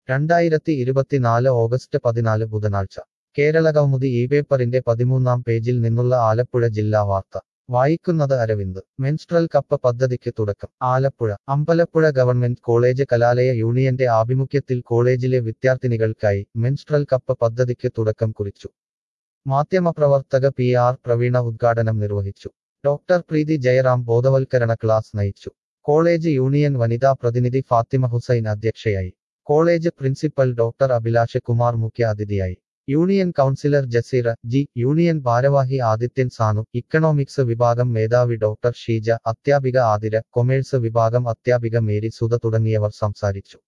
രണ്ടായിരത്തി ഇരുപത്തിനാല് ഓഗസ്റ്റ് പതിനാല് ബുധനാഴ്ച കേരളകൗമുദി ഈ പേപ്പറിന്റെ പതിമൂന്നാം പേജിൽ നിന്നുള്ള ആലപ്പുഴ ജില്ലാ വാർത്ത വായിക്കുന്നത് അരവിന്ദ് മെൻസ്ട്രൽ കപ്പ് പദ്ധതിക്ക് തുടക്കം ആലപ്പുഴ അമ്പലപ്പുഴ ഗവൺമെന്റ് കോളേജ് കലാലയ യൂണിയന്റെ ആഭിമുഖ്യത്തിൽ കോളേജിലെ വിദ്യാർത്ഥിനികൾക്കായി മെൻസ്ട്രൽ കപ്പ് പദ്ധതിക്ക് തുടക്കം കുറിച്ചു മാധ്യമപ്രവർത്തക പി ആർ പ്രവീണ ഉദ്ഘാടനം നിർവഹിച്ചു ഡോക്ടർ പ്രീതി ജയറാം ബോധവൽക്കരണ ക്ലാസ് നയിച്ചു കോളേജ് യൂണിയൻ വനിതാ പ്രതിനിധി ഫാത്തിമ ഹുസൈൻ അധ്യക്ഷയായി college principal doctor Abhilash Kumar മുഖ്യ അതിഥിയായി union councillor Jaseera G union ഭാരവാഹി ആദിത്യൻ സാനു ഇക്കണോമിക്സ് വിഭാഗം മേധാവി ഡോക്ടർ ഷീജ അധ്യാപിക ആതിര കൊമേഴ്സ് വിഭാഗം അധ്യാപിക മേരി സുധ തുടങ്ങിയവർ സംസാരിച്ചു